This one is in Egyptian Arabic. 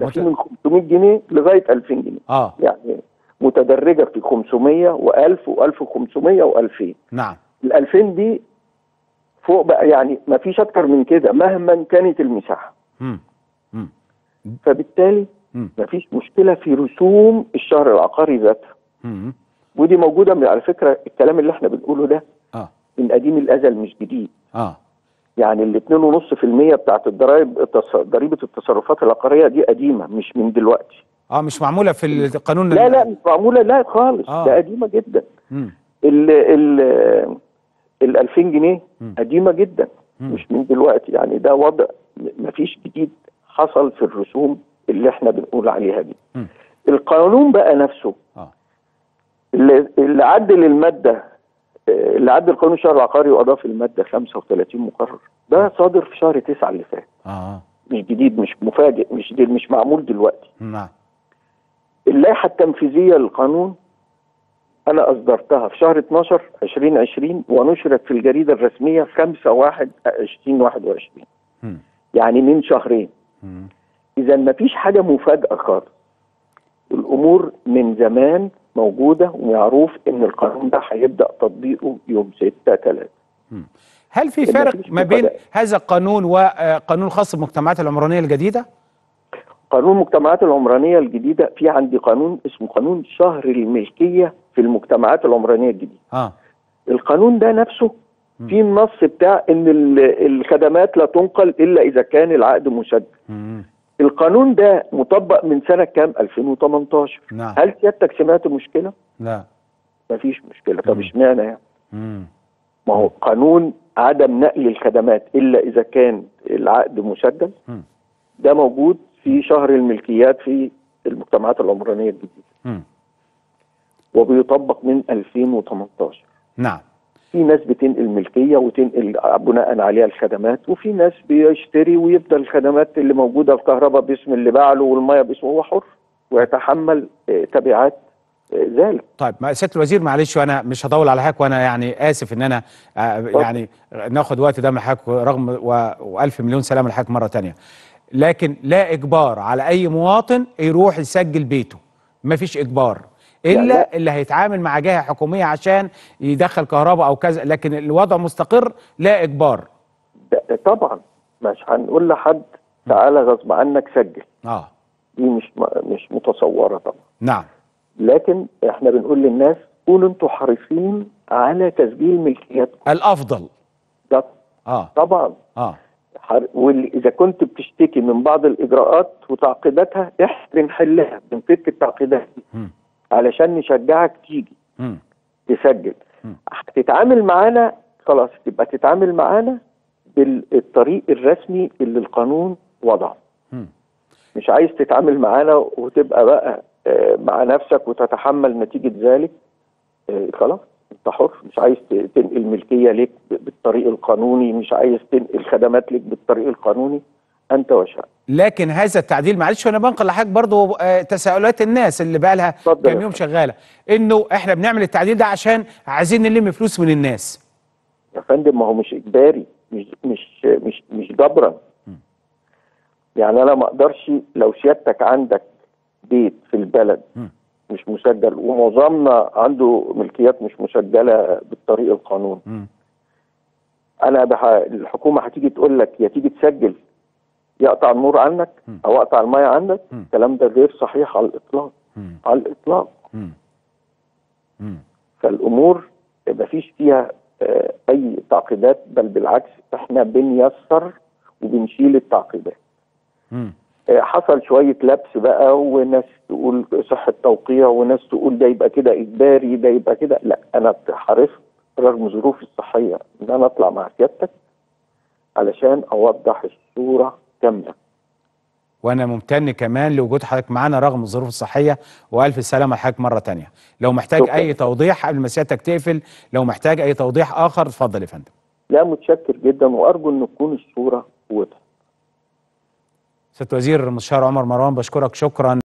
ده مت- في من 500 جنيه لغايه 2000 جنيه اه يعني متدرجه في 500 و1000 و1500 و2000 نعم ال 2000 دي فوق بقى يعني ما فيش اكتر من كده مهما كانت المساحه مم. مم. فبالتالي مم. ما فيش مشكله في رسوم الشهر العقاري ذاتها مم. ودي موجوده من على فكره الكلام اللي احنا بنقوله ده اه من قديم الازل مش جديد اه يعني ال 2.5% بتاعت الضرائب التص- ضريبه التصرفات العقاريه دي قديمه مش من دلوقتي اه مش معموله في القانون لا لا مش معموله لا خالص آه. ده قديمه جدا مم. ال ال ال 2000 جنيه مم. قديمه جدا مم. مش من دلوقتي يعني ده وضع م- مفيش جديد حصل في الرسوم اللي احنا بنقول عليها دي مم. القانون بقى نفسه اه اللي, اللي عدل الماده آه، اللي عدل قانون الشهر العقاري واضاف الماده 35 مقرر ده صادر في شهر 9 اللي فات اه مش جديد مش مفاجئ مش دي مش معمول دلوقتي نعم اللائحه التنفيذيه للقانون انا اصدرتها في شهر 12 2020 ونشرت في الجريده الرسميه 5 1 2021 مم. يعني من شهرين مم. اذا ما فيش حاجه مفاجاه خالص الامور من زمان موجوده ومعروف ان القانون ده هيبدا تطبيقه يوم 6 3 مم. هل في إلا فرق مفيش ما بين مفاجآت. هذا القانون وقانون الخاص بالمجتمعات العمرانيه الجديده؟ قانون المجتمعات العمرانيه الجديده في عندي قانون اسمه قانون شهر الملكيه في المجتمعات العمرانيه الجديده اه القانون ده نفسه مم. في النص بتاع ان ال- الخدمات لا تنقل الا اذا كان العقد مسجل مم. القانون ده مطبق من سنه كام 2018 نعم هل سيادتك سمعت مشكله لا مفيش مشكله طب مم. اشمعنى يعني مم. ما هو قانون عدم نقل الخدمات الا اذا كان العقد مسجل مم. ده موجود في شهر الملكيات في المجتمعات العمرانيه الجديده مم. وبيطبق من 2018 نعم في ناس بتنقل ملكيه وتنقل بناء عليها الخدمات وفي ناس بيشتري ويفضل الخدمات اللي موجوده الكهرباء باسم اللي باع له والميه باسمه هو حر ويتحمل آه، تبعات آه، ذلك طيب ما- سياده الوزير معلش وانا مش هطول على حضرتك وانا يعني اسف ان انا آه، يعني ناخد وقت ده من حضرتك رغم و- والف مليون سلام لحضرتك مره تانية لكن لا اجبار على اي مواطن يروح يسجل بيته ما فيش اجبار الا لا. اللي هيتعامل مع جهه حكوميه عشان يدخل كهرباء او كذا لكن الوضع مستقر لا اجبار ده طبعا مش هنقول لحد تعالى غصب عنك سجل اه دي مش م- مش متصوره طبعا نعم لكن احنا بنقول للناس كونوا انتوا حريصين على تسجيل ملكياتكم الافضل ده اه طبعا اه حر... واذا كنت بتشتكي من بعض الاجراءات وتعقيداتها احنا بنحلها بنفك التعقيدات دي مم. علشان نشجعك تيجي مم. تسجل مم. هتتعامل معانا خلاص تبقى تتعامل معانا بالطريق الرسمي اللي القانون وضعه مم. مش عايز تتعامل معانا وتبقى بقى آه، مع نفسك وتتحمل نتيجة ذلك آه، خلاص انت حر مش عايز ت- تنقل ملكية ليك ب- بالطريق القانوني مش عايز تنقل خدمات ليك بالطريق القانوني انت وشأنك لكن هذا التعديل معلش وانا بنقل لحضرتك برضو آه، تساؤلات الناس اللي بقى لها اتفضل كام يا يوم فندم. شغاله انه احنا بنعمل التعديل ده عشان عايزين نلم فلوس من الناس يا فندم ما هو مش اجباري مش مش مش مش جبرا يعني انا ما اقدرش لو سيادتك عندك بيت في البلد مم. مش مسجل ومعظمنا عنده ملكيات مش مسجله بالطريق القانوني مم. انا بح... الحكومه هتيجي تقول لك يا تيجي تسجل يقطع النور عنك مم. او اقطع الميه عنك مم. الكلام ده غير صحيح على الاطلاق مم. على الاطلاق مم. مم. فالامور مفيش فيها آه، اي تعقيدات بل بالعكس احنا بنيسر وبنشيل التعقيدات مم. آه، حصل شويه لبس بقى وناس تقول صحه توقيع وناس تقول ده يبقى كده اجباري ده يبقى كده لا انا حرصت رغم ظروفي الصحيه ان انا اطلع مع سيادتك علشان اوضح الصوره كامله وانا ممتن كمان لوجود حضرتك معانا رغم الظروف الصحيه والف سلامه لحضرتك مره تانية لو محتاج شكراً. اي توضيح قبل ما سيادتك تقفل لو محتاج اي توضيح اخر اتفضل يا فندم لا متشكر جدا وارجو ان تكون الصوره واضحه سياده وزير المستشار عمر مروان بشكرك شكرا